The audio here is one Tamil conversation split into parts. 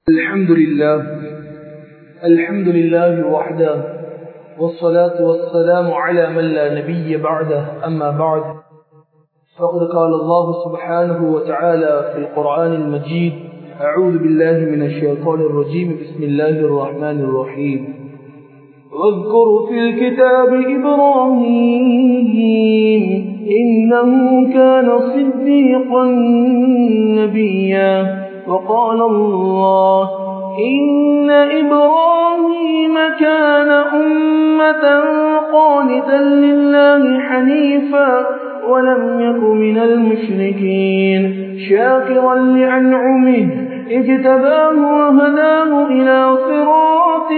الحمد لله الحمد لله وحده والصلاة والسلام على من لا نبي بعده أما بعد فقد قال الله سبحانه وتعالى في القرآن المجيد أعوذ بالله من الشيطان الرجيم بسم الله الرحمن الرحيم واذكر في الكتاب إبراهيم إنه كان صديقا نبيا وقال الله إن إبراهيم كان أمة قانتا لله حنيفا ولم يك من المشركين شاكرا لأنعمه اجتباه وهداه إلى صراط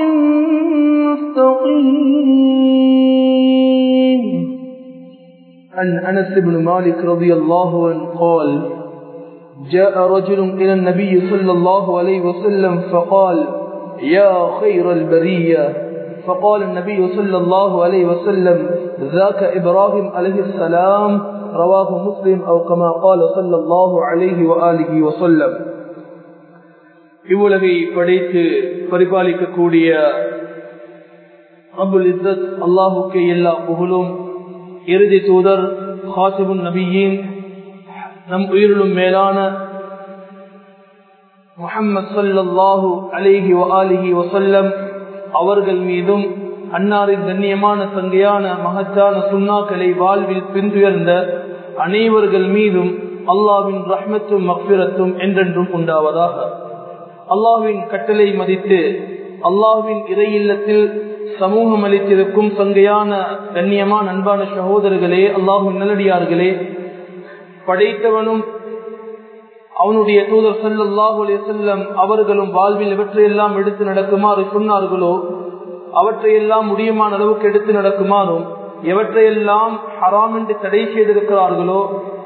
مستقيم عن أنس بن مالك رضي الله عنه قال جاء رجل إلى النبي صلى الله عليه وسلم فقال يا خير البرية فقال النبي صلى الله عليه وسلم ذاك إبراهيم عليه السلام رواه مسلم أو كما قال صلى الله عليه وآله وسلم இவ்வுலகை படைத்து பரிபாலிக்கக்கூடிய அபுல் இஸ்ஸத் அல்லாஹுக்கு எல்லா புகழும் இறுதி தூதர் ஹாசிபுன் நபியின் நம் உயிரிலும் மேலான முகம்மது சல்லாஹூ அலிஹி அலிஹி வசல்லம் அவர்கள் மீதும் அன்னாரின் கண்ணியமான சங்கையான மகத்தான சுண்ணாக்களை வாழ்வில் பின்துயர்ந்த அனைவர்கள் மீதும் அல்லாவின் ரஹ்மத்தும் மக்பிரத்தும் என்றென்றும் உண்டாவதாக அல்லாவின் கட்டளை மதித்து அல்லாவின் இறையில்லத்தில் சமூகம் அளித்திருக்கும் சங்கையான கண்ணியமான அன்பான சகோதரர்களே அல்லாஹும் நல்லடியார்களே படைத்தவனும் அவனுடைய தூதர் சல்லாஹூ செல்லம் அவர்களும் வாழ்வில் எவற்றையெல்லாம் எடுத்து நடக்குமாறு சொன்னார்களோ அவற்றையெல்லாம் முடியுமான அளவுக்கு எடுத்து நடக்குமாறும் எவற்றையெல்லாம் ஹராம் என்று தடை செய்திருக்கிறார்களோ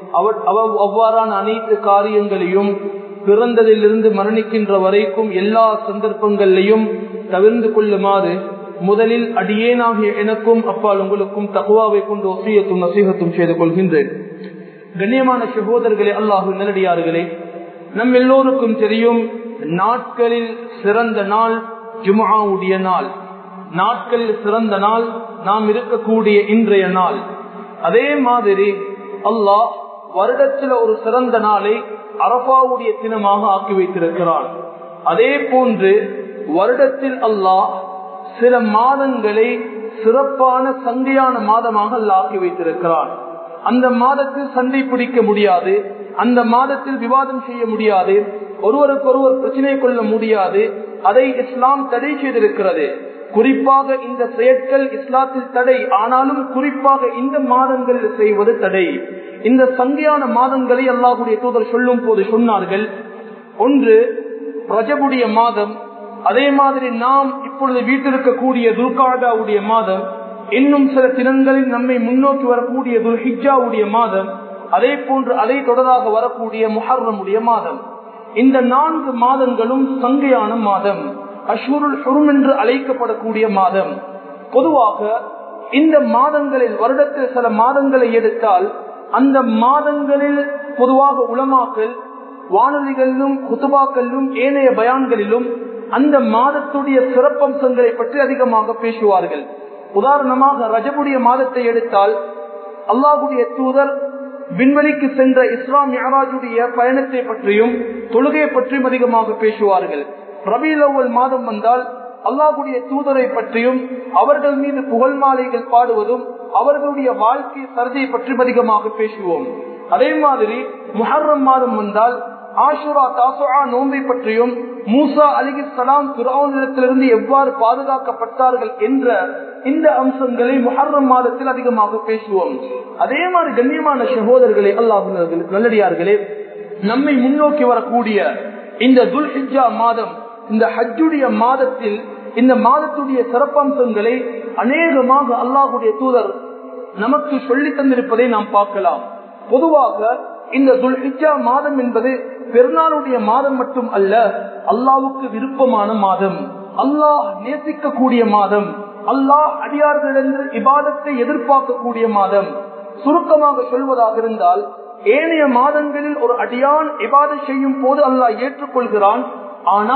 அவ்வாறான அனைத்து காரியங்களையும் பிறந்ததிலிருந்து மரணிக்கின்ற வரைக்கும் எல்லா சந்தர்ப்பங்களையும் தவிர்ந்து கொள்ளுமாறு முதலில் அடியேனாகிய எனக்கும் அப்பால் உங்களுக்கும் தகுவாவை கொண்டு ஒசியத்தும் நசீகத்தும் செய்து கொள்கின்றேன் கண்ணியமான சகோதரர்களே அல்லாஹு நல்லடியார்களே நம் எல்லோருக்கும் தெரியும் நாட்களில் சிறந்த நாள் ஜுமாவுடைய நாள் நாட்களில் சிறந்த நாள் நாம் இருக்கக்கூடிய இன்றைய நாள் அதே மாதிரி அல்லாஹ் வருடத்தில் ஒரு சிறந்த நாளை அரபாவுடைய தினமாக ஆக்கி வைத்திருக்கிறான் அதே போன்று வருடத்தில் அல்லாஹ் சில மாதங்களை சிறப்பான சந்தையான மாதமாக அல்லாஹ் ஆக்கி வைத்திருக்கிறான் அந்த மாதத்தில் சண்டை பிடிக்க முடியாது அந்த மாதத்தில் விவாதம் செய்ய முடியாது ஒருவருக்கு ஒருவர் பிரச்சனை கொள்ள முடியாது அதை இஸ்லாம் தடை செய்திருக்கிறது குறிப்பாக இந்த செயற்கள் இஸ்லாத்தில் தடை ஆனாலும் குறிப்பாக இந்த மாதங்களில் செய்வது தடை இந்த சங்கையான மாதங்களை அல்லாஹுடைய தூதர் சொல்லும் போது சொன்னார்கள் ஒன்று ரஜபுடைய மாதம் அதே மாதிரி நாம் இப்பொழுது வீட்டிருக்கக்கூடிய துர்காடாவுடைய மாதம் இன்னும் சில தினங்களில் நம்மை முன்னோக்கி வரக்கூடிய துல்ஹிஜாவுடைய மாதம் அதே போன்று அதை தொடராக வரக்கூடிய முஹர்ரமுடைய மாதம் இந்த நான்கு மாதங்களும் சங்கையான மாதம் அஷூருல் ஹுரும் என்று அழைக்கப்படக்கூடிய மாதம் பொதுவாக இந்த மாதங்களில் வருடத்தில் சில மாதங்களை எடுத்தால் அந்த மாதங்களில் பொதுவாக உளமாக்கல் வானொலிகளிலும் குத்துபாக்களிலும் ஏனைய பயான்களிலும் அந்த மாதத்துடைய சிறப்பம்சங்களை பற்றி அதிகமாக பேசுவார்கள் உதாரணமாக ரஜபுடைய மாதத்தை எடுத்தால் அல்லாஹுடைய தூதர் விண்வெளிக்கு சென்ற இஸ்லாம் யாராஜுடைய பயணத்தை பற்றியும் தொழுகையை பற்றியும் அதிகமாக பேசுவார்கள் ரபில் அவ்வல் மாதம் வந்தால் அல்லாஹுடைய தூதரை பற்றியும் அவர்கள் மீது புகழ் மாலைகள் பாடுவதும் அவர்களுடைய வாழ்க்கை சரதியை பற்றி அதிகமாக பேசுவோம் அதே மாதிரி முஹர்ரம் மாதம் வந்தால் ஆஷுரா தாசுரா நோன்பை பற்றியும் மூசா அலிகி சலாம் துராவனிடத்திலிருந்து எவ்வாறு பாதுகாக்கப்பட்டார்கள் என்ற இந்த அம்சங்களை முஹர்ரம் மாதத்தில் அதிகமாக பேசுவோம் அதே மாதிரி கண்ணியமான சகோதரர்களே அல்லாஹ் நல்லடியார்களே நம்மை முன்னோக்கி வரக்கூடிய இந்த துல்ஹிஜா மாதம் இந்த ஹஜ்ஜுடைய மாதத்தில் இந்த மாதத்துடைய சிறப்பம்சங்களை அநேகமாக அல்லாஹுடைய தூதர் நமக்கு சொல்லி தந்திருப்பதை நாம் பார்க்கலாம் பொதுவாக இந்த துல்ஹிஜா மாதம் என்பது பெருநாளுடைய மாதம் மட்டும் அல்ல அல்லாவுக்கு விருப்பமான மாதம் அல்லாஹ் நேசிக்கக்கூடிய மாதம் அல்லாஹ் அடியார்களிடம் இபாதத்தை எதிர்பார்க்கக்கூடிய மாதம் சுருக்கமாக சொல்வதாக இருந்தால் ஏனைய மாதங்களில் ஒரு அடியான் இபாதை செய்யும் போது அல்லாஹ் ஏற்றுக்கொள்கிறான் ஆனால்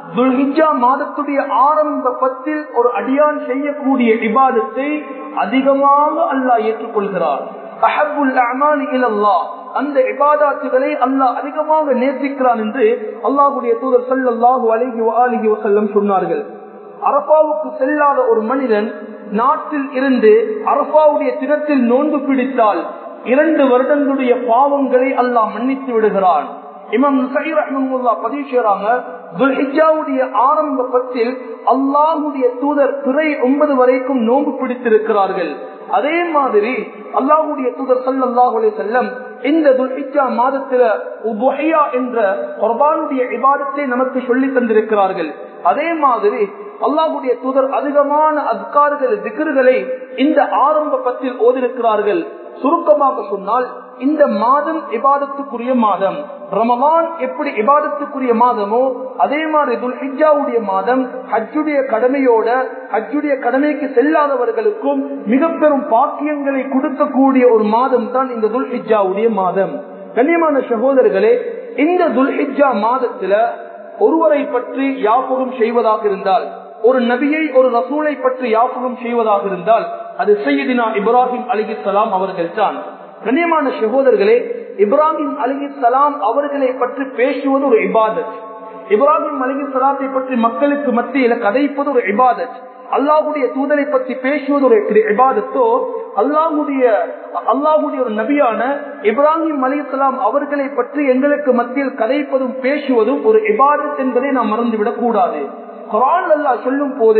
துல்ஹிஜா மாதத்துடைய ஆரம்ப பத்தில் ஒரு அடியான் செய்யக்கூடிய இபாதத்தை அதிகமாக அல்லாஹ் ஏற்றுக்கொள்கிறார் அஹபுல் அமாலி இலல்லாஹ் அந்த இபாதாத்துகளை அல்லாஹ் அதிகமாக நேசிக்கிறான் என்று அல்லாஹுடைய தூதர் சல்லாஹூ அலஹி அலிஹி வசல்லம் சொன்னார்கள் அரபாவுக்கு செல்லாத ஒரு மனிதன் நாட்டில் இருந்து அரபாவுடைய தினத்தில் நோன்பு பிடித்தால் இரண்டு வருடங்களுடைய பாவங்களை அல்லாஹ் மன்னித்து விடுகிறான் இமாம் ரஹமுல்லா பதிவு செய்யறாங்க ஆரம்ப பத்தில் அல்லாஹுடைய தூதர் பிறை ஒன்பது வரைக்கும் நோன்பு பிடித்திருக்கிறார்கள் அதே மாதிரி அல்லாஹுடைய தூதர் சல்லாஹுலே செல்லம் இந்த துல்ஹிஜா மாதத்துல உபுஹையா என்ற குர்பானுடைய இபாதத்தை நமக்கு சொல்லி தந்திருக்கிறார்கள் அதே மாதிரி அல்லாஹுடைய தூதர் அதிகமான அத்கார்கள் திகர்களை இந்த ஆரம்ப பத்தில் ஓதிருக்கிறார்கள் சுருக்கமாக சொன்னால் இந்த மாதம் இபாதத்துக்குரிய மாதம் ரமலான் எப்படி இபாதத்துக்குரிய மாதமோ அதே மாதிரி துல்ஹிஜாவுடைய மாதம் ஹஜ்ஜுடைய கடமையோட ஹஜ்ஜுடைய கடமைக்கு செல்லாதவர்களுக்கும் மிக பெரும் பாக்கியங்களை கொடுக்கக்கூடிய ஒரு மாதம் தான் இந்த துல்ஹிஜாவுடைய மாதம் கண்ணியமான சகோதரர்களே இந்த துல்ஹிஜா மாதத்துல ஒருவரை பற்றி யாபகம் செய்வதாக இருந்தால் ஒரு நபியை ஒரு ரசூலை பற்றி யாபகம் செய்வதாக இருந்தால் அது சையதினா இப்ராஹிம் அலிகிசலாம் அவர்கள் தான் கண்ணியமான சகோதரர்களே இப்ராஹிம் அலிகிசலாம் அவர்களை பற்றி பேசுவது ஒரு இபாதத் இப்ராஹிம் அலிகி சலாத்தை பற்றி மக்களுக்கு மத்தியில கதைப்பது ஒரு இபாதத் அல்லாஹுடைய தூதரை பற்றி பேசுவது ஒரு இபாதத்தோ அல்லாஹுடைய அல்லாஹுடைய ஒரு நபியான இப்ராஹிம் அலிசலாம் அவர்களை பற்றி எங்களுக்கு மத்தியில் கதைப்பதும் பேசுவதும் ஒரு இபாதத் என்பதை நாம் மறந்துவிடக் கூடாது குரான் அல்லாஹ் சொல்லும் போது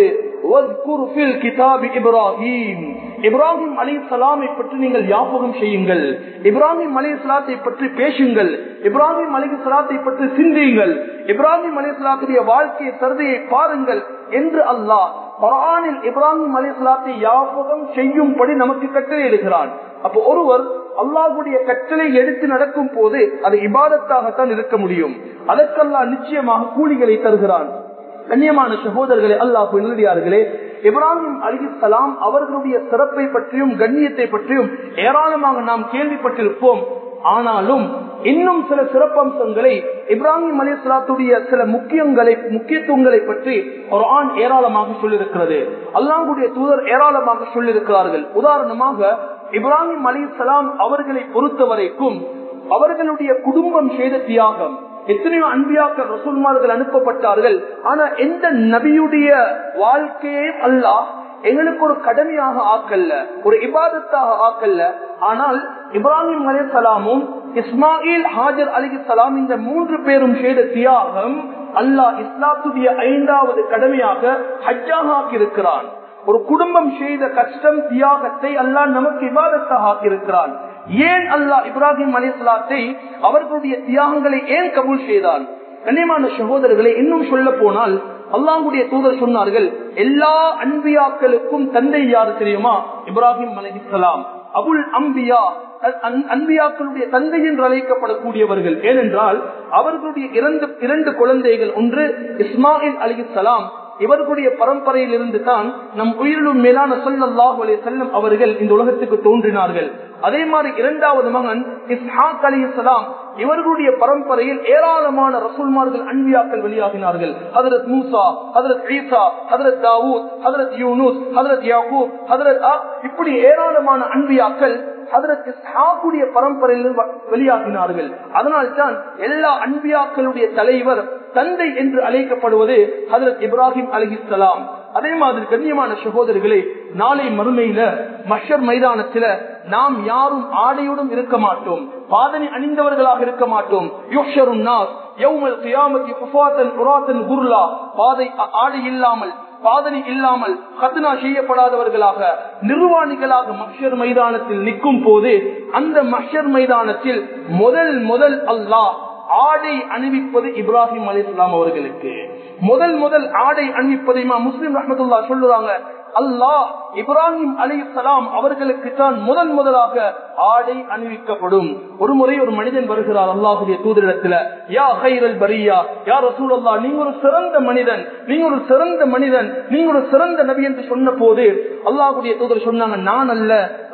இப்ராஹிம் இப்ராஹிம் அலி சலாமை பற்றி நீங்கள் யாபகம் செய்யுங்கள் இப்ராஹிம் அலி சலாத்தை பற்றி பேசுங்கள் இப்ராஹிம் அலி சலாத்தை பற்றி சிந்தியுங்கள் இப்ராஹிம் அலி சலாத்துடைய வாழ்க்கை தருதையை பாருங்கள் என்று அல்லாஹ் குரானில் இப்ராஹிம் அலி சலாத்தை யாபகம் செய்யும்படி நமக்கு கட்டளையிடுகிறான் அப்போ ஒருவர் அல்லாஹுடைய கட்டளை எடுத்து நடக்கும் போது அது இபாதத்தாகத்தான் இருக்க முடியும் அதற்கெல்லாம் நிச்சயமாக கூலிகளை தருகிறான் கண்ணியமான சகோதரர்களே அல்லாஹ் நல்லடியார்களே இப்ராஹிம் அலிசலாம் அவர்களுடைய சிறப்பை பற்றியும் கண்ணியத்தை பற்றியும் ஏராளமாக நாம் கேள்விப்பட்டிருப்போம் ஆனாலும் இன்னும் சில சிறப்பம்சங்களை இப்ராஹிம் அலி சலாத்துடைய சில முக்கியங்களை முக்கியத்துவங்களை பற்றி ஒரு ஆண் ஏராளமாக சொல்லியிருக்கிறது அல்லாஹுடைய தூதர் ஏராளமாக சொல்லியிருக்கிறார்கள் உதாரணமாக இப்ராஹிம் அலி சலாம் அவர்களை பொறுத்த வரைக்கும் அவர்களுடைய குடும்பம் செய்த தியாகம் எத்தனையோ அன்பியாக்கள் ரசூல்மார்கள் அனுப்பப்பட்டார்கள் ஆனா எந்த நபியுடைய வாழ்க்கையையும் அல்லாஹ் எங்களுக்கு ஒரு கடமையாக ஆக்கல்ல ஒரு இபாதத்தாக ஆக்கல்ல ஆனால் இப்ராஹிம் அலி சலாமும் இஸ்மாயில் ஹாஜர் அலி சலாம் இந்த மூன்று பேரும் செய்த தியாகம் அல்லாஹ் இஸ்லாத்துடைய ஐந்தாவது கடமையாக ஹஜ்ஜாக ஆக்கியிருக்கிறான் ஒரு குடும்பம் செய்த கஷ்டம் தியாகத்தை அல்லாஹ் நமக்கு இபாதத்தாக ஆக்கியிருக்கிறான் ஏன் அல்லாஹ் இப்ராஹிம் அலிஸ்லாத்தை அவர்களுடைய தியாகங்களை ஏன் கபூல் செய்தான் கண்ணியமான சகோதரர்களை இன்னும் சொல்ல போனால் அல்லாஹுடைய தூதர் சொன்னார்கள் எல்லா அன்பியாக்களுக்கும் தந்தை யாரு தெரியுமா இப்ராஹிம் அலிஸ்லாம் அபுல் அம்பியா அன்பியாக்களுடைய தந்தை என்று அழைக்கப்படக்கூடியவர்கள் ஏனென்றால் அவர்களுடைய இரண்டு இரண்டு குழந்தைகள் ஒன்று இஸ்மாயில் அலிசலாம் இவர்களுடைய பரம்பரையில் இருந்து தான் நம் உயிரிலும் மேலான சொல்லல்லாஹ் அலே செல்லம் அவர்கள் இந்த உலகத்துக்கு தோன்றினார்கள் அதே மாதிரி இரண்டாவது மகன் இஸ்ஹாக் அலி இஸ்லாம் இவர்களுடைய பரம்பரையில் ஏராளமான ரசூல்மார்கள் அன்பியாக்கள் வெளியாகினார்கள் ஹதரத் மூசா ஹதரத் ஈசா ஹதரத் தாவூத் ஹதரத் யூனூஸ் ஹதரத் யாக்கூப் ஹதரத் இப்படி ஏராளமான அன்பியாக்கள் ஹதரத் இஸ்ஹாக்குடைய பரம்பரையில் வெளியாகினார்கள் அதனால்தான் எல்லா அன்பியாக்களுடைய தலைவர் தந்தை என்று அழைக்கப்படுவது ஹதரத் இப்ராஹிம் அலிஹிஸ்லாம் அதே மாதிரி கண்ணியமான சகோதரர்களே நாளை மறுமையில மஷர் மைதானத்தில நாம் யாரும் ஆடையுடன் இருக்க மாட்டோம் பாதனை அணிந்தவர்களாக இருக்க மாட்டோம் யுஷரும் நாஸ் யௌமல் கியாமத்தி குஃபாத்தன் குராத்தன் குர்லா பாதை ஆடை இல்லாமல் பாதனை இல்லாமல் கத்னா செய்யப்படாதவர்களாக நிர்வாணிகளாக மஷர் மைதானத்தில் நிற்கும் போது அந்த மஷர் மைதானத்தில் முதல் முதல் அல்லாஹ் ஆடை அணிவிப்பது இப்ராஹிம் அலி இஸ்லாம் அவர்களுக்கு முதல் முதல் ஆடை அணிவிப்பதைமா முஸ்லிம் ரஹமத்துல்லா சொல்லுறாங்க அல்லாஹ் இப்ராஹிம் அலி இஸ்லாம் அவர்களுக்கு தான் முதன் முதலாக ஆடை அணிவிக்கப்படும் ஒரு முறை ஒரு மனிதன் வருகிறார் அல்லாஹுடைய தூதரிடத்துல யா ஹைரல் பரியா யா ரசூல் அல்லா நீங்க ஒரு சிறந்த மனிதன் நீங்க ஒரு சிறந்த மனிதன் நீங்க ஒரு சிறந்த நபி என்று சொன்ன போது அல்லாஹுடைய தூதர் சொன்னாங்க நான் அல்ல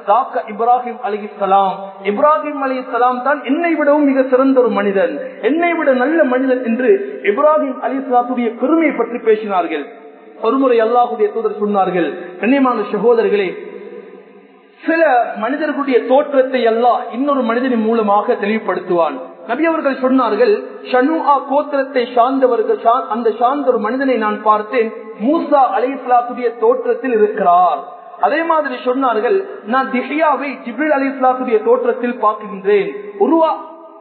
தாக்க இப்ராஹிம் அலிசலாம் இப்ராஹிம் அலிசலாம் தான் என்னை விடவும் மிக சிறந்த ஒரு மனிதன் என்னை விட நல்ல மனிதன் என்று இப்ராஹிம் அலிஸ்லாத்துடைய பெருமையை பற்றி பேசினார்கள் ஒருமுறை அல்லாஹுடைய தூதர் சொன்னார்கள் கண்ணியமான சகோதரர்களே சில மனிதர்களுடைய தோற்றத்தை எல்லாம் இன்னொரு மனிதனின் மூலமாக தெளிவுபடுத்துவான் நபி அவர்கள் சொன்னார்கள் ஷனுஆ கோத்திரத்தை சார்ந்தவர்கள் அந்த சார்ந்த ஒரு மனிதனை நான் பார்த்தேன் மூசா அலிஸ்லாத்துடைய தோற்றத்தில் இருக்கிறார் அதே மாதிரி சொன்னார்கள் நான் திஹியாவை ஜிப்ரில் அலி இஸ்லாத்துடைய தோற்றத்தில் பார்க்கின்றேன் உருவா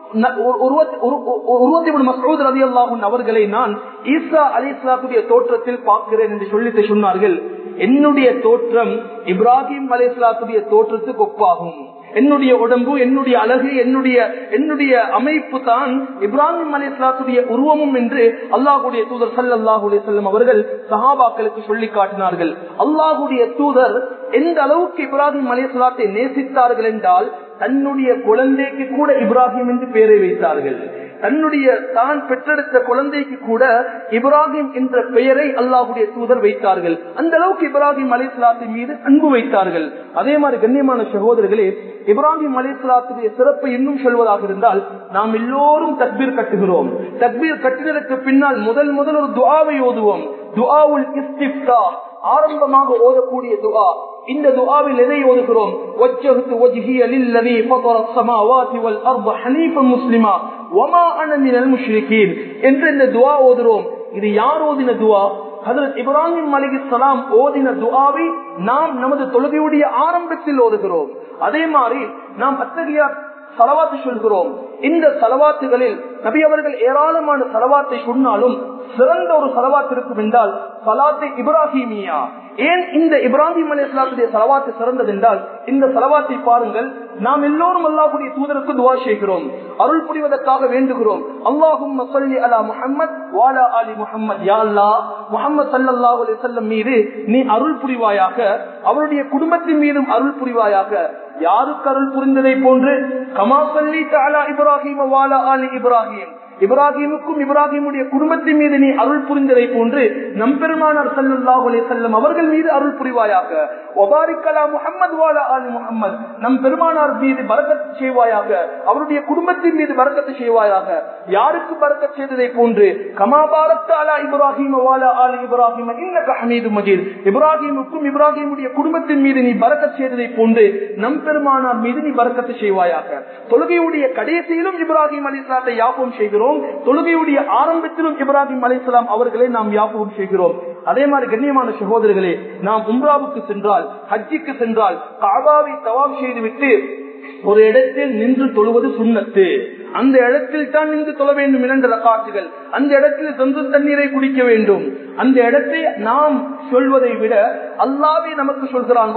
அவர்களை நான் ஈசா அலி இஸ்லாத்துடைய தோற்றத்தில் பார்க்கிறேன் என்று சொல்லிட்டு சொன்னார்கள் என்னுடைய தோற்றம் இப்ராஹிம் அலி இஸ்லாத்துடைய தோற்றத்துக்கு ஒப்பாகும் என்னுடைய உடம்பு என்னுடைய அழகு என்னுடைய என்னுடைய அமைப்பு தான் இப்ராஹிம் அலி இஸ்லாத்துடைய உருவமும் என்று அல்லாஹுடைய தூதர் சல்லாஹூ செல்லும் அவர்கள் சஹாபாக்களுக்கு சொல்லி காட்டினார்கள் அல்லாஹுடைய தூதர் எந்த அளவுக்கு இப்ராஹிம் அலி இஸ்லாத்தை நேசித்தார்கள் என்றால் தன்னுடைய குழந்தைக்கு கூட இப்ராஹிம் என்று பெயரை வைத்தார்கள் தன்னுடைய தான் பெற்றெடுத்த குழந்தைக்கு கூட இப்ராஹிம் என்ற பெயரை அல்லாஹுடைய தூதர் வைத்தார்கள் அந்த அளவுக்கு இப்ராஹிம் அலிஸ்லாத்தின் மீது அன்பு வைத்தார்கள் அதே மாதிரி கண்ணியமான சகோதரர்களே இப்ராஹிம் அலிஸ்லாத்துடைய சிறப்பை இன்னும் சொல்வதாக இருந்தால் நாம் எல்லோரும் தக்பீர் கட்டுகிறோம் தக்பீர் கட்டினதற்கு பின்னால் முதல் முதல் ஒரு துவாவை ஓதுவோம் துவாவுல் இஸ்திப்தா ஆரம்பமாக ஓதக்கூடிய துவா இந்த துஆவில் எதை ஓதுகிறோம் வஜ்ஜஹது வஜ்ஹிய லில்லதி ஃபதர ஸமாவாதி வல் அர்ض ஹனீஃபன் முஸ்லிமா வமா அன மினல் முஷ்ரிகீன் என்ற இந்த துஆ ஓதுறோம் இது யார் ஓதின துஆ ஹதரத் இப்ராஹிம் அலைஹிஸ்ஸலாம் ஓதின துஆவை நாம் நமது தொழுகையுடைய ஆரம்பத்தில் ஓதுகிறோம் அதே மாதிரி நாம் அத்தகைய சலவாத்து சொல்கிறோம் இந்த சலவாத்துகளில் நபி அவர்கள் ஏராளமான சலவாத்தை சொன்னாலும் சிறந்த ஒரு சலவாத் இருக்கும் என்றால் சலாத்தை இப்ராஹிமியா ஏன் இந்த இப்ராஹிம் அலி இஸ்லாத்துடைய சலவாத்து சிறந்தது என்றால் இந்த சலவாத்தை பாருங்கள் நாம் எல்லோரும் அல்லாஹுடைய தூதருக்கு துவா செய்கிறோம் அருள் புரிவதற்காக வேண்டுகிறோம் அல்லாஹும் அலா முஹம்மத் வாலா அலி முஹம்மத் யா அல்லா முஹம்மது சல்லாஹூ அலி செல்லம் மீது நீ அருள் புரிவாயாக அவருடைய குடும்பத்தின் மீதும் அருள் புரிவாயாக யாருக்கு அருள் புரிந்ததை போன்று கமா சல்லி தாலா இப்ராஹிம் வாலா அலி இப்ராஹிம் இப்ராஹிமுக்கும் இப்ராஹிமுடைய குடும்பத்தின் மீது நீ அருள் புரிந்ததை போன்று நம்பெருமானார் சல்லாஹ் அலி செல்லம் அவர்கள் மீது அருள் புரிவாயாக ஒபாரிக்கலா முகமது வாலா அலி முகமது நம் பெருமானார் மீது பரக்கத்து செய்வாயாக அவருடைய குடும்பத்தின் மீது பரக்கத்து செய்வாயாக யாருக்கு பரக்கத் செய்ததை போன்று கமா பாரத் அலா இப்ராஹிம் வாலா அலி இப்ராஹிம் இன்னக ஹமீது மஜீத் இப்ராஹிமுக்கும் இப்ராஹிமுடைய குடும்பத்தின் மீது நீ பரக்கத் செய்ததை போன்று நம் பெருமானார் மீது நீ பரக்கத்து செய்வாயாக தொழுகையுடைய கடைசியிலும் இப்ராஹிம் அலி இஸ்லாத்தை யாபம் செய்கிறோம் தொழுகையுடைய ஆரம்பத்திலும் இப்ராஹிம் அலி இஸ்லாம் அவர்களை நாம் யாபம் செய்கிறோம் அதே மாதிரி கண்ணியமான சகோதரர்களே நாம் உம்ராவுக்கு சென்றால் ஹஜ்ஜிக்கு சென்றால் காபாவை தவாப் செய்துவிட்டு ஒரு இடத்தில் நின்று தொழுவது சுண்ணத்து அந்த இடத்தில் தான் நின்று தொழ வேண்டும் இரண்டு ரகாட்டுகள் அந்த இடத்தில் சொந்த தண்ணீரை குடிக்க வேண்டும் அந்த இடத்தை நாம் சொல்வதை விட அல்லாவே நமக்கு சொல்கிறான்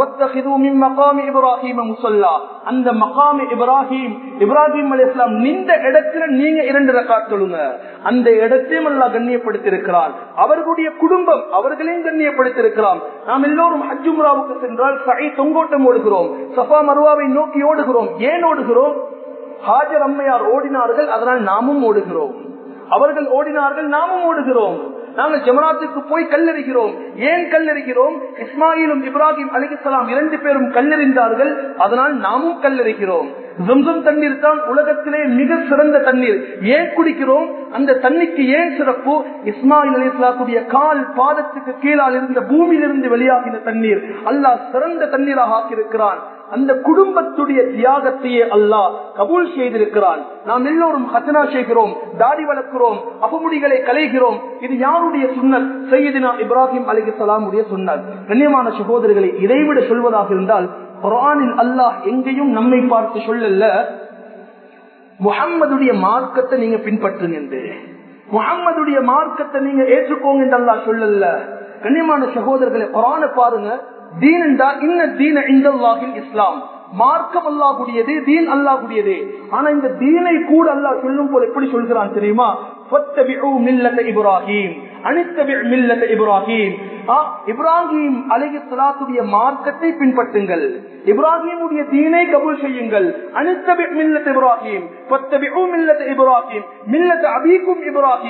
அந்த மகாமி இப்ராஹிம் இப்ராஹிம் அலி இஸ்லாம் நின்ற இடத்துல நீங்க இரண்டு ரகாட் சொல்லுங்க அந்த இடத்தையும் அல்லா கண்ணியப்படுத்தியிருக்கிறான் அவர்களுடைய குடும்பம் அவர்களையும் கண்ணியப்படுத்தியிருக்கிறான் நாம் எல்லோரும் ஹஜ்ஜும்ராவுக்கு சென்றால் சை தொங்கோட்டம் ஓடுகிறோம் சஃபா மருவாவை நோக்கி ஓடுகிறோம் ஏன் ஓடுகிறோம் ஹாஜர் அம்மையார் ஓடினார்கள் அதனால் நாமும் ஓடுகிறோம் அவர்கள் ஓடினார்கள் நாமும் ஓடுகிறோம் நாங்கள் ஜமராத்துக்கு போய் கல்லறிகிறோம் ஏன் கல்லறிகிறோம் இஸ்மாயிலும் இப்ராஹிம் அலிகலாம் இரண்டு பேரும் கல்லறிந்தார்கள் அதனால் நாமும் கல்லறிகிறோம் ஜம்சம் தண்ணீர் தான் உலகத்திலே மிக சிறந்த தண்ணீர் ஏன் குடிக்கிறோம் அந்த தண்ணிக்கு ஏன் சிறப்பு இஸ்மாயில் அலி இஸ்லாத்துடைய கால் பாதத்துக்கு கீழால் இருந்த பூமியிலிருந்து வெளியாகின தண்ணீர் அல்லாஹ் சிறந்த தண்ணீராக ஆக்கியிருக்கிறான் அந்த குடும்பத்துடைய தியாகத்தையே அல்லாஹ் கபூல் செய்திருக்கிறான் நாம் எல்லோரும் ஹசனா செய்கிறோம் தாடி வளர்க்கிறோம் அபமுடிகளை கலைகிறோம் இது யாருடைய சுண்ணல் சையதினா இப்ராஹிம் அலி சலாமுடைய சுண்ணல் கண்ணியமான சகோதரர்களை இதைவிட சொல்வதாக இருந்தால் குரானில் அல்லாஹ் எங்கேயும் நம்மை பார்த்து சொல்லல முகம்மதுடைய மார்க்கத்தை நீங்க பின்பற்றுங்க என்று முகம்மதுடைய மார்க்கத்தை நீங்க ஏற்றுக்கோங்க என்று அல்லாஹ் சொல்லல கண்ணியமான சகோதரர்களை குரான பாருங்க தீன் என்றா இன்ன தீன இந்தல்லாஹில் இஸ்லாம் மார்க்கம் அல்லாஹுடையது தீன் அல்லாஹுடையது ஆனா இந்த தீனை கூட அல்லாஹ் சொல்லும் போல எப்படி சொல்கிறான் தெரியுமா இப்ராஹிம் இப்ராஹிம் இப்ராஹிம் அலகி சலாத்துடைய மார்க்கத்தை பின்பற்றுங்கள் இப்ராஹிமுடைய தீனை கபூல் செய்யுங்கள் அனித்தபி மில்லத் இப்ராஹிம் இப்ராஹிம் மில்லத் அபீக்கும் இப்ராஹிம்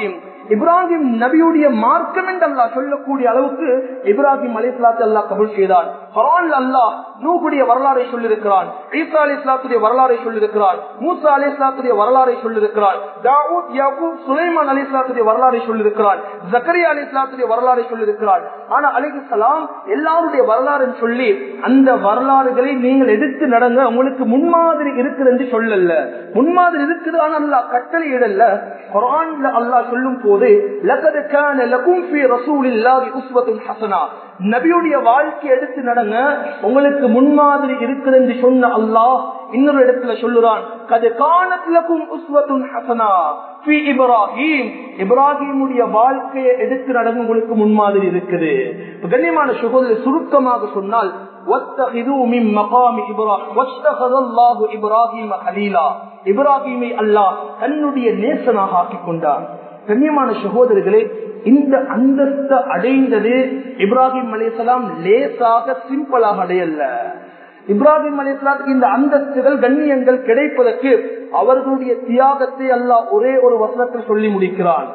இப்ராஹிம் நபியுடைய மார்க்கம் என்று அல்லாஹ் சொல்லக்கூடிய அளவுக்கு இப்ராஹிம் அலி இஸ்லாத்து அல்லாஹ் கபுல் செய்தான் குரான் அல்லாஹ் நூகுடைய வரலாறை சொல்லியிருக்கிறான் ஈசா அலி இஸ்லாத்துடைய வரலாறை சொல்லியிருக்கிறான் மூசா அலி இஸ்லாத்துடைய வரலாறை சொல்லியிருக்கிறான் தாவூத் யாக்கூப் சுலைமான் அலி இஸ்லாத்துடைய வரலாறை சொல்லியிருக்கிறான் ஜக்கரியா அலி இஸ்லாத்துடைய வரலாறை சொல்லியிருக்கிறான் ஆனா அலிகு சலாம் எல்லாருடைய வரலாறு சொல்லி அந்த வரலாறுகளை நீங்கள் எடுத்து நடங்க உங்களுக்கு முன்மாதிரி இருக்குது என்று சொல்லல முன்மாதிரி இருக்குது ஆனா அல்லாஹ் கட்டளை இடல்ல குரான்ல அல்லாஹ் சொல்லும் போது லகது கான லகும் ஃபீ ரசூலில்லாஹி உஸ்வத்துன் ஹஸனா நபியுடைய வாழ்க்கை எடுத்து நடங்க உங்களுக்கு முன்மாதிரி இருக்குது என்று சொன்ன அல்லாஹ் இன்னொரு இடத்துல சொல்லுறான் கது காணத்திலக்கும் உஸ்வத்துன் ஹசனா ஃபீ இப்ராஹிம் இப்ராஹிமுடைய வாழ்க்கையை எடுத்து நடங்க உங்களுக்கு முன்மாதிரி இருக்குது இப்ப கண்ணியமான சுகோதரி சுருக்கமாக சொன்னால் واتخذوا من مقام إبراهيم واتخذ الله إبراهيم خليلا இப்ராஹிமை அல்லாஹ் தன்னுடைய நேசனாக ஆக்கிக் கொண்டான் கண்ணியமான சகோதரர்களே இந்த அந்தஸ்தை அடைந்தது இப்ராஹிம் அலிசலாம் லேசாக சிம்பிளாக அடையல்ல இப்ராஹிம் அலிஸ்லாத்துக்கு இந்த அந்தஸ்துகள் கண்ணியங்கள் கிடைப்பதற்கு அவர்களுடைய தியாகத்தை அல்லாஹ் ஒரே ஒரு வசனத்தில் சொல்லி முடிக்கிறான்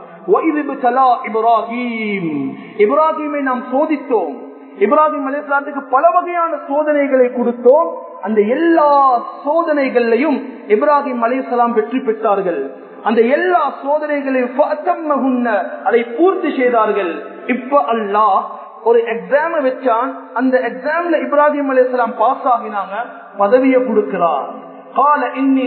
இப்ராஹிம் இப்ராஹிமை நாம் சோதித்தோம் இப்ராஹிம் அலிஸ்லாத்துக்கு பல வகையான சோதனைகளை கொடுத்தோம் அந்த எல்லா சோதனைகளையும் இப்ராஹிம் அலிஸ்லாம் வெற்றி பெற்றார்கள் அந்த எல்லா சோதனைகளையும் அதை பூர்த்தி செய்தார்கள் இப்ப அல்லாஹ் ஒரு எக்ஸாம் வச்சான் அந்த எக்ஸாம்ல இப்ராஹிம் அலிஸ்லாம் பாஸ் ஆகினாங்க பதவியை கொடுக்கிறார் கால இன்னி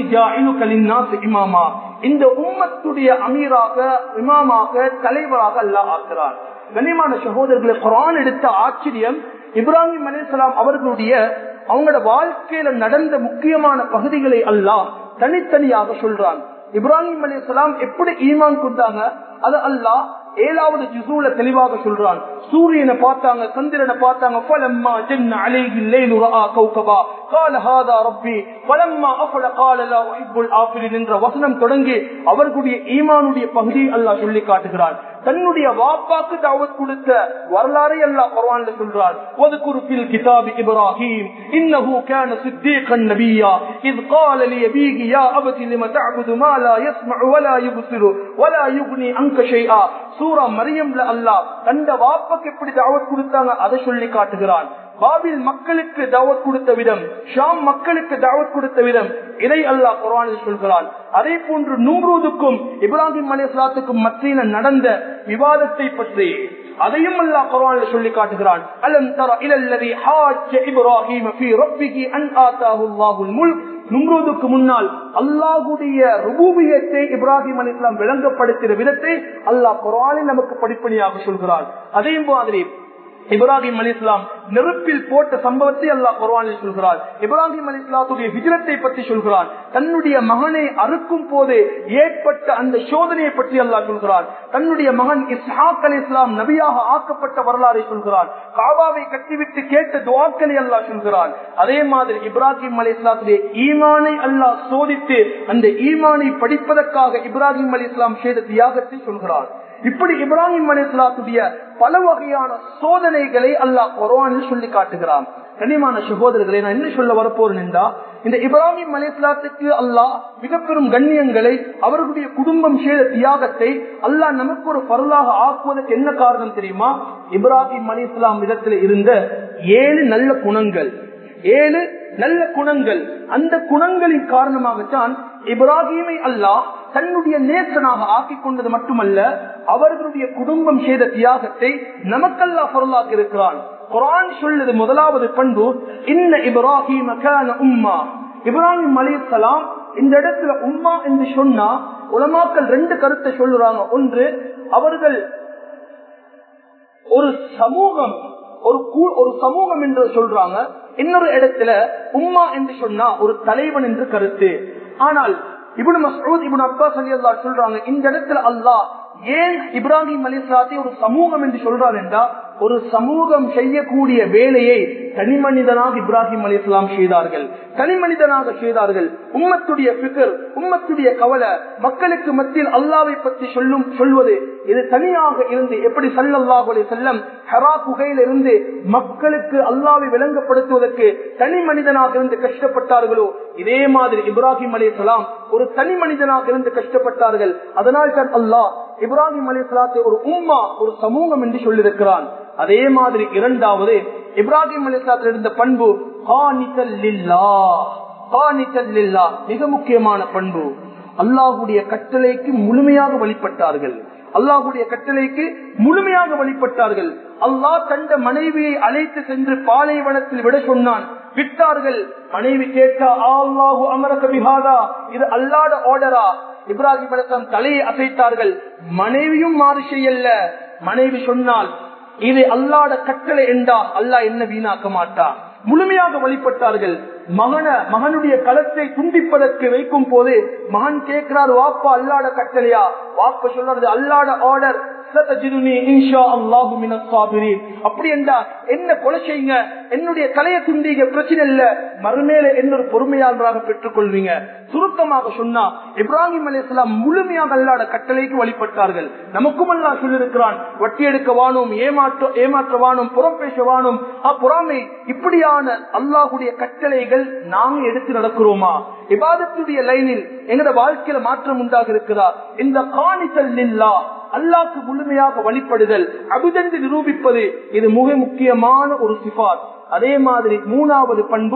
இமாமா இந்த உம்மத்துடைய அமீராக இமாமாக தலைவராக அல்லாஹ் ஆக்குறார் கண்ணியமான சகோதரர்களை குரான் எடுத்த ஆச்சரியம் இப்ராஹிம் அலிஸ்லாம் அவர்களுடைய அவங்களோட வாழ்க்கையில நடந்த முக்கியமான பகுதிகளை அல்லாஹ் தனித்தனியாக சொல்றான் இப்ராஹிம் அலிஸ்லாம் எப்படி ஈமான் கொண்டாங்க அது அல்லாஹ் ஏழாவது ஜிசூல தெளிவாக சொல்றான் சூரியனை பார்த்தாங்க சந்திரனை பார்த்தாங்க فلما جن عليه الليل راى كوكبا قال هذا ربي فلما افل قال لا احب الافلين என்ற வசனம் தொடங்கி அவர்களுடைய ஈமானுடைய பகுதியை அல்லாஹ் சொல்லி காட்டுகிறான் தன்னுடைய வாப்பாக்கு தாவத் கொடுத்த வரலாறை அல்லாஹ் குர்ஆன்ல சொல்றார் وذكر في الكتاب ابراهيم انه كان صديقا نبيا اذ قال لابيه يا ابت لم تعبد ما لا يسمع ولا يبصر ولا يغني عنك شيئا சூரா மரியம்ல அல்லாஹ் தந்த வாப்பக்கு எப்படி தாவத் கொடுத்தாங்க அதை சொல்லி காட்டுகிறான் பாபில் மக்களுக்கு தாவத் கொடுத்த விதம் ஷாம் மக்களுக்கு தாவத் கொடுத்த விதம் இதை அல்லாஹ் குரானில் சொல்கிறான் அதே போன்று நூறுவதுக்கும் இப்ராஹிம் அலிஸ்லாத்துக்கும் மத்தியில நடந்த விவாதத்தை பற்றி அதையும் அல்லாஹ் குர்ஆனில் சொல்லி காட்டுகிறான் அலம் தர இலல்லதி ஹாஜ்ஜ இப்ராஹீம் ஃபீ ரப்பிஹி அன் ஆதாஹு அல்லாஹுல் முல்க் நும்ரூதுக்கு முன்னால் அல்லாஹுடைய ருபூபியத்தை இப்ராஹிம் அலிஸ்லாம் விளங்கப்படுத்தின விதத்தை அல்லாஹ் குர்ஆனில் நமக்கு படிப்பணியாக சொல்கிறான் அதே மாதிரி இப்ராஹிம் அலி இஸ்லாம் நெருப்பில் போட்ட சம்பவத்தை அல்லாஹ் குர்ஆனில் சொல்கிறார் இப்ராஹிம் அலி இஸ்லாத்துடைய விஜயத்தை பற்றி சொல்கிறார் தன்னுடைய மகனை அறுக்கும் போது ஏற்பட்ட அந்த சோதனையை பற்றி அல்லாஹ் சொல்கிறார் தன்னுடைய மகன் இஸ்ஹாக் அலி இஸ்லாம் நபியாக ஆக்கப்பட்ட வரலாறை சொல்கிறார் காபாவை கட்டிவிட்டு கேட்ட துவாக்களை அல்லாஹ் சொல்கிறார் அதே மாதிரி இப்ராஹிம் அலி இஸ்லாத்துடைய ஈமானை அல்லாஹ் சோதித்து அந்த ஈமானை படிப்பதற்காக இப்ராஹிம் அலி இஸ்லாம் செய்த தியாகத்தை சொல்கிறார் இப்படி இப்ராஹிம் அலி இஸ்லாத்துடைய பல வகையான சோதனைகளை அல்லாஹ் குரானில் சொல்லி காட்டுகிறான் கனிமான சகோதரர்களை நான் என்ன சொல்ல வரப்போறேன் என்றா இந்த இப்ராஹிம் அலி இஸ்லாத்துக்கு அல்லாஹ் மிக பெரும் கண்ணியங்களை அவர்களுடைய குடும்பம் செய்த தியாகத்தை அல்லாஹ் நமக்கு ஒரு பரலாக ஆக்குவதற்கு என்ன காரணம் தெரியுமா இப்ராஹிம் அலி இஸ்லாம் விதத்தில் இருந்த ஏழு நல்ல குணங்கள் ஏழு நல்ல குணங்கள் அந்த குணங்களின் காரணமாகத்தான் இப்ராஹிமை அல்லாஹ் தன்னுடைய நேசனாக ஆக்கிக் கொண்டது மட்டுமல்ல அவர்களுடைய குடும்பம் செய்த தியாகத்தை நமக்கல்லா பொருளாக்கி இருக்கிறான் குரான் சொல்லுது முதலாவது பண்பு இன்ன இப்ராஹிம் உம்மா இப்ராஹிம் அலிசலாம் இந்த இடத்துல உம்மா என்று சொன்னா உலமாக்கள் ரெண்டு கருத்தை சொல்லுறாங்க ஒன்று அவர்கள் ஒரு சமூகம் ஒரு ஒரு சமூகம் என்று சொல்றாங்க இன்னொரு இடத்துல உம்மா என்று சொன்னா ஒரு தலைவன் என்று கருத்து ஆனால் இபுன் மசூத் இபுன் அப்பாஸ் அலி அல்லா சொல்றாங்க இந்த இடத்துல அல்லாஹ் ஏன் இப்ராஹிம் அலிஸ்லாத்தை ஒரு சமூகம் என்று சொல்றார் என்றா ஒரு சமூகம் செய்யக்கூடிய வேலையை தனி மனிதனாக இப்ராஹிம் அலி இஸ்லாம் செய்தார்கள் தனி மனிதனாக செய்தார்கள் உம்மத்துடைய பிகர் உம்மத்துடைய கவலை மக்களுக்கு மத்தியில் அல்லாவை பற்றி சொல்லும் சொல்வது இது தனியாக இருந்து எப்படி சல்லல்லாஹு அலைஹி செல்லம் ஹரா குகையில இருந்து மக்களுக்கு அல்லாவை விளங்கப்படுத்துவதற்கு தனி மனிதனாக இருந்து கஷ்டப்பட்டார்களோ இதே மாதிரி இப்ராஹிம் அலி சலாம் ஒரு தனி மனிதனாக இருந்து கஷ்டப்பட்டார்கள் அதனால் தான் அல்லாஹ் இப்ராஹிம் அலி சலாத்தை ஒரு உம்மா ஒரு சமூகம் என்று சொல்லியிருக்கிறான் அதே மாதிரி இரண்டாவது இப்ராஹிம் அலி சலாத்தில் இருந்த பண்பு மிக முக்கியமான பண்பு அல்லாஹுடைய கட்டளைக்கு முழுமையாக வழிபட்டார்கள் அல்லாஹுடைய கட்டளைக்கு முழுமையாக வழிபட்டார்கள் அல்லாஹ் தந்த மனைவியை அழைத்து சென்று பாலைவனத்தில் விட சொன்னான் விட்டார்கள் மனைவி கேட்டா அல்லாஹு அமரக பிஹாதா இது அல்லாட ஆர்டரா இப்ராஹிம் அலிஸ்லாம் தலையை அசைத்தார்கள் மனைவியும் மாறு செய்யல மனைவி சொன்னால் இது அல்லாட கட்டளை என்றா அல்லாஹ் என்ன வீணாக்க மாட்டா முழுமையாக வழிபட்டார்கள் மகன மகனுடைய களத்தை துண்டிப்பதற்கு வைக்கும் போது மகன் கேட்கிறார் வாப்பா அல்லாட கட்டளையா வாப்பா சொல்றது அல்லாட ஆர்டர் அப்படி என்றா என்ன கொலை செய்யுங்க என்னுடைய தலையை துண்டிங்க பிரச்சனை இல்ல மறுமேல என்னொரு பொறுமையாளராக பெற்றுக் கொள்வீங்க சுருக்கமாக சொன்னா இப்ராஹிம் அலிஸ்லாம் முழுமையாக அல்லாட கட்டளைக்கு வழிபட்டார்கள் நமக்கும் அல்லா சொல்லிருக்கிறான் வட்டி எடுக்க வானும் ஏமாற்ற ஏமாற்ற வானும் புறம் பேச வானும் பொறாமை இப்படியான அல்லாஹுடைய கட்டளைகள் நாங்க எடுத்து நடக்கிறோமா இபாதத்துடைய லைனில் எங்கட வாழ்க்கையில மாற்றம் உண்டாக இருக்கிறா இந்த காணித்தல் நில்லா அல்லாக்கு முழுமையாக வழிபடுதல் அபிதந்து நிரூபிப்பது இது மிக முக்கியமான ஒரு சிபாத் அதே மாதிரி மூணாவது பண்பு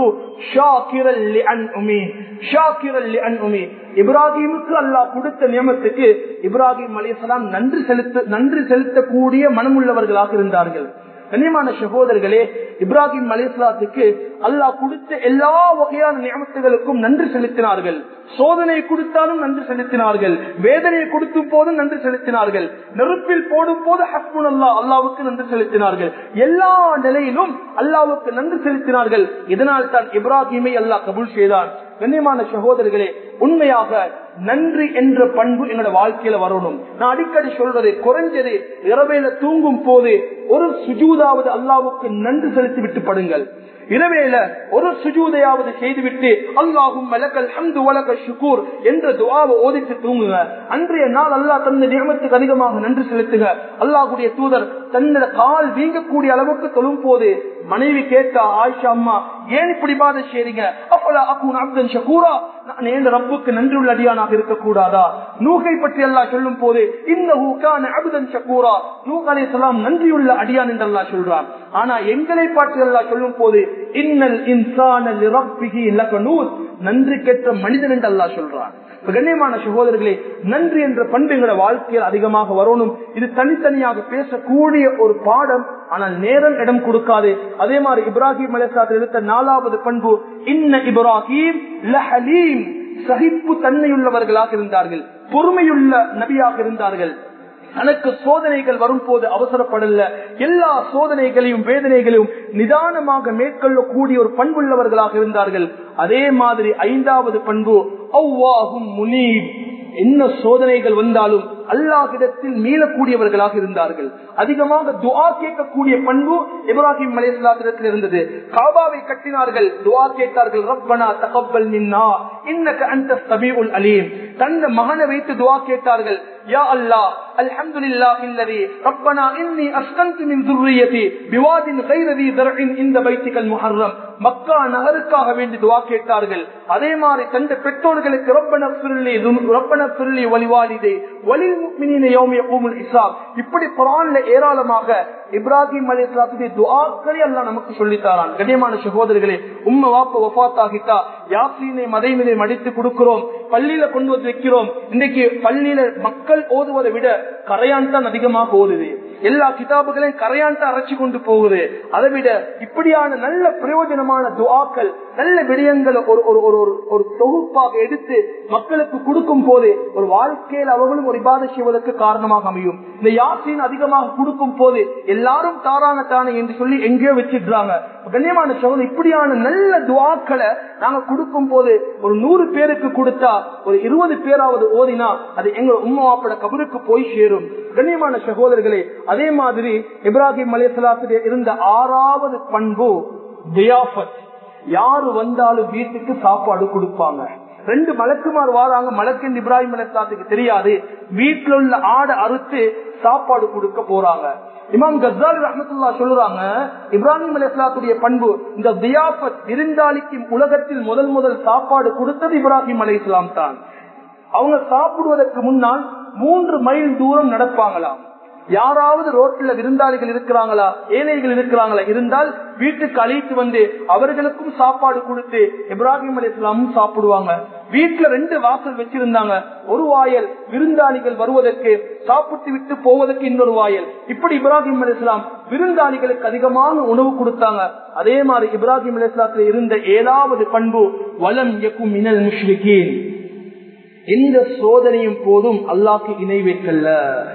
இப்ராஹிமுக்கு அல்லாஹ் கொடுத்த நியமத்துக்கு இப்ராஹிம் அலிசலாம் நன்றி செலுத்த நன்றி செலுத்தக்கூடிய மனமுள்ளவர்களாக இருந்தார்கள் கண்ணியமான சகோதரர்களே இப்ராஹிம் அலிஸ்லாத்துக்கு அல்லாஹ் கொடுத்த எல்லா வகையான நியமத்துகளுக்கும் நன்றி செலுத்தினார்கள் சோதனை கொடுத்தாலும் நன்றி செலுத்தினார்கள் வேதனையை கொடுத்தும் போதும் நன்றி செலுத்தினார்கள் நெருப்பில் போடும் போது ஹஸ்புன் அல்லா அல்லாவுக்கு நன்றி செலுத்தினார்கள் எல்லா நிலையிலும் அல்லாவுக்கு நன்றி செலுத்தினார்கள் இதனால் தான் இப்ராஹிமை அல்லாஹ் கபூல் செய்தான் கண்ணியமான சகோதரர்களே உண்மையாக நன்றி என்ற பண்பு என்னோட வாழ்க்கையில வரணும் நான் அடிக்கடி சொல்றது குறைஞ்சது இரவையில தூங்கும் போது ஒரு சுஜூதாவது அல்லாவுக்கு நன்றி செலுத்தி விட்டு படுங்கள் இரவேல ஒரு சுஜூதையாவது செய்துவிட்டு அல்லாஹும் மலக்கல் ஹம்து வலக ஷுக்கூர் என்ற துவாவை ஓதித்து தூங்குங்க அன்றைய நாள் அல்லாஹ் தந்த நியமத்துக்கு அதிகமாக நன்றி செலுத்துங்க அல்லாஹுடைய தூதர் தன்னோட கால் வீங்கக்கூடிய அளவுக்கு தொழும் போது மனைவி கேட்டா ஆயிஷா அம்மா ஏன் இப்படி பாத செய்றீங்க அப்பலா அக்கூன் அப்தன் ஷகூரா நான் ஏன் ரப்புக்கு நன்றி உள்ள அடியானாக இருக்கக்கூடாதா நூகை பற்றி எல்லாம் சொல்லும் போது இந்த ஊக்கான அபுதன் ஷகூரா நூக் அலி சொல்லாம் நன்றியுள்ள அடியான் என்று எல்லாம் சொல்றான் ஆனா எங்களை பார்த்து எல்லாம் சொல்லும் போது இன்னல் இன்சான நன்றி கேட்ட மனிதன் என்று அல்லா சொல்றான் கண்ணியமான சகோதரர்களே நன்றி என்ற பண்பு எங்களோட வாழ்க்கையில் அதிகமாக வரணும் இது தனித்தனியாக பேசக்கூடிய ஒரு பாடம் ஆனால் நேரம் இடம் கொடுக்காது அதே மாதிரி இப்ராஹிம் அலிசாத்தில் எடுத்த நாலாவது பண்பு இன்ன இப்ராஹிம் லஹலீம் சகிப்பு தன்மையுள்ளவர்களாக இருந்தார்கள் பொறுமையுள்ள நபியாக இருந்தார்கள் தனக்கு சோதனைகள் வரும் போது அவசரப்படல எல்லா சோதனைகளையும் வேதனைகளையும் நிதானமாக மேற்கொள்ளக்கூடிய ஒரு பண்புள்ளவர்களாக இருந்தார்கள் அதே மாதிரி ஐந்தாவது பண்பு அவ்வாகும் முனீப் என்ன சோதனைகள் வந்தாலும் அல்லாஹிடத்தில் மீளக்கூடியவர்களாக இருந்தார்கள் அதிகமாக துவா கேட்கக்கூடிய பண்பு இப்ராஹிம் மலேஸ்லாத்திரத்தில் இருந்தது காபாவை கட்டினார்கள் துவா கேட்டார்கள் ரப்பனா தகப்பல் மின்னா இன்னக்க அந்த சபீஉல் அலீம் தந்த மகனை வைத்து துவா கேட்டார்கள் யா அல்லாஹ் الحمد لله الذي ربنا اني اسكنت من ذريتي بواد غير ذي زرع عند بيتك المحرم மக்கா நகருக்காக வேண்டி துவா கேட்டார்கள் அதே மாதிரி தந்த பெற்றோர்களுக்கு ரப்பன சுருளி ரப்பன சுருளி வழிவாளிதே வலி இப்படி குரான்ல ஏராளமாக இப்ராஹிம் அலி இஸ்லாத்துடைய துவாக்களை எல்லாம் நமக்கு சொல்லித்தாரான் கண்ணியமான சகோதரர்களே உம்ம வாப்ப வஃத் ஆகிட்டா யாசீனை மதைமினை மடித்து கொடுக்கிறோம் பள்ளியில கொண்டு வந்து வைக்கிறோம் இன்னைக்கு பள்ளியில மக்கள் ஓதுவதை விட கரையான் தான் அதிகமாக ஓதுது எல்லா கிதாபுகளையும் கரையான் தான் அரைச்சு கொண்டு போகுது அதை விட இப்படியான நல்ல பிரயோஜனமான துவாக்கள் நல்ல விடயங்களை ஒரு ஒரு ஒரு ஒரு தொகுப்பாக எடுத்து மக்களுக்கு கொடுக்கும் போது ஒரு வாழ்க்கையில் அவர்களும் ஒரு இபாத செய்வதற்கு காரணமாக அமையும் இந்த யாசின் அதிகமாக கொடுக்கும் போது எல்லாரும் தாரான தானே என்று சொல்லி எங்கேயோ வச்சிடுறாங்க கண்ணியமான சகோதரர் இப்படியான நல்ல துவாக்களை நாங்க கொடுக்கும் போது ஒரு நூறு பேருக்கு கொடுத்தா ஒரு இருபது பேராவது ஓதினா அது எங்க உம்மாப்பட கபருக்கு போய் சேரும் கண்ணியமான சகோதரர்களே அதே மாதிரி இப்ராஹிம் அலிஸ்லாத்துடைய இருந்த ஆறாவது பண்பு தியாஃபத் யாரு வந்தாலும் வீட்டுக்கு சாப்பாடு கொடுப்பாங்க ரெண்டு மலக்குமார் வாராங்க மலக்கின் இப்ராஹிம் அலிஸ்லாத்துக்கு தெரியாது வீட்டுல உள்ள ஆடை அறுத்து சாப்பாடு கொடுக்க போறாங்க இமாம் கசாலி ரஹமத்துல்லா சொல்லுறாங்க இப்ராஹிம் அலிஸ்லாத்துடைய பண்பு இந்த தியாபத் விருந்தாளிக்கு உலகத்தில் முதல் முதல் சாப்பாடு கொடுத்தது இப்ராஹிம் அலி இஸ்லாம் தான் அவங்க சாப்பிடுவதற்கு முன்னால் மூன்று மைல் தூரம் நடப்பாங்களாம் யாராவது ரோட்ல விருந்தாளிகள் இருக்கிறாங்களா ஏழைகள் இருக்கிறாங்களா இருந்தால் வீட்டுக்கு அழைத்து வந்து அவர்களுக்கும் சாப்பாடு கொடுத்து இப்ராஹிம் அலி இஸ்லாமும் சாப்பிடுவாங்க வீட்டுல ரெண்டு வாசல் வச்சிருந்தாங்க ஒரு வாயல் விருந்தாளிகள் வருவதற்கு சாப்பிட்டு விட்டு போவதற்கு இன்னொரு வாயல் இப்படி இப்ராஹிம் அலி இஸ்லாம் விருந்தாளிகளுக்கு அதிகமான உணவு கொடுத்தாங்க அதே மாதிரி இப்ராஹிம் அலி இஸ்லாத்துல இருந்த ஏழாவது பண்பு வலம் எக்கும் மினல் முஷ்ரிகீன் எந்த சோதனையும் போதும் அல்லாக்கு இணை வைக்கல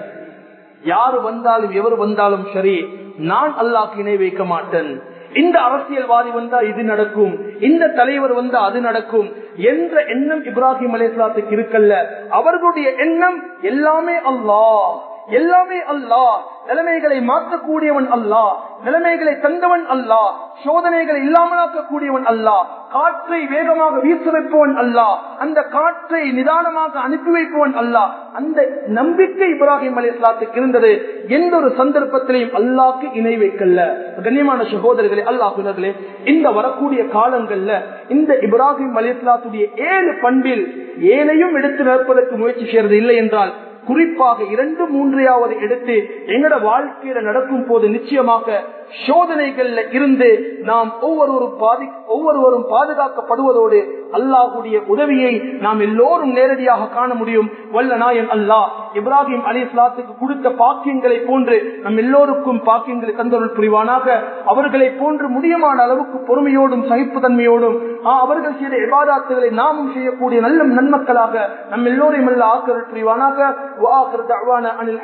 யாரு வந்தாலும் எவர் வந்தாலும் சரி நான் அல்லாக்கு இணை வைக்க மாட்டேன் இந்த அரசியல்வாதி வந்தா இது நடக்கும் இந்த தலைவர் வந்தா அது நடக்கும் என்ற எண்ணம் இப்ராஹிம் அலிஸ்லாத்துக்கு இருக்கல்ல அவர்களுடைய எண்ணம் எல்லாமே அல்லாஹ் எல்லாமே அல்லாஹ் நிலைமைகளை மாற்றக்கூடியவன் அல்லாஹ் நிலைமைகளை தந்தவன் அல்லாஹ் சோதனைகளை இல்லாமலாக்கக்கூடியவன் அல்லாஹ் காற்றை வேகமாக வீச வைப்பவன் அல்லாஹ் அந்த காற்றை நிதானமாக அனுப்பி வைப்பவன் அல்லாஹ் அந்த நம்பிக்கை இப்ராஹிம் அலி இஸ்லாத்துக்கு இருந்தது எந்த ஒரு சந்தர்ப்பத்திலையும் அல்லாக்கு இணை வைக்கல கண்ணியமான சகோதரர்களே அல்லாஹுலர்களே இந்த வரக்கூடிய காலங்கள்ல இந்த இப்ராஹிம் அலி இஸ்லாத்துடைய ஏழு பண்பில் ஏழையும் எடுத்து நிற்பதற்கு முயற்சி செய்யறது இல்லை என்றால் குறிப்பாக இரண்டு மூன்றையாவது எடுத்து எங்கட வாழ்க்கையில நடக்கும் போது நிச்சயமாக சோதனைகள்ல இருந்து நாம் ஒவ்வொருவரும் பாதி ஒவ்வொருவரும் பாதுகாக்கப்படுவதோடு அல்லாஹுடைய உதவியை நாம் எல்லோரும் நேரடியாக காண முடியும் வல்ல நாயன் அல்லாஹ் இப்ராஹிம் அலி இஸ்லாத்துக்கு கொடுத்த பாக்கியங்களை போன்று நம் எல்லோருக்கும் பாக்கியங்களை தந்தொருள் புரிவானாக அவர்களை போன்று முடியமான அளவுக்கு பொறுமையோடும் சகிப்புத்தன்மையோடும் அவர்கள் செய்த விவாதாத்துகளை நாமும் செய்யக்கூடிய நல்ல நன்மக்களாக நம் எல்லோரையும் அல்ல ஆக்கருள் புரிவானாக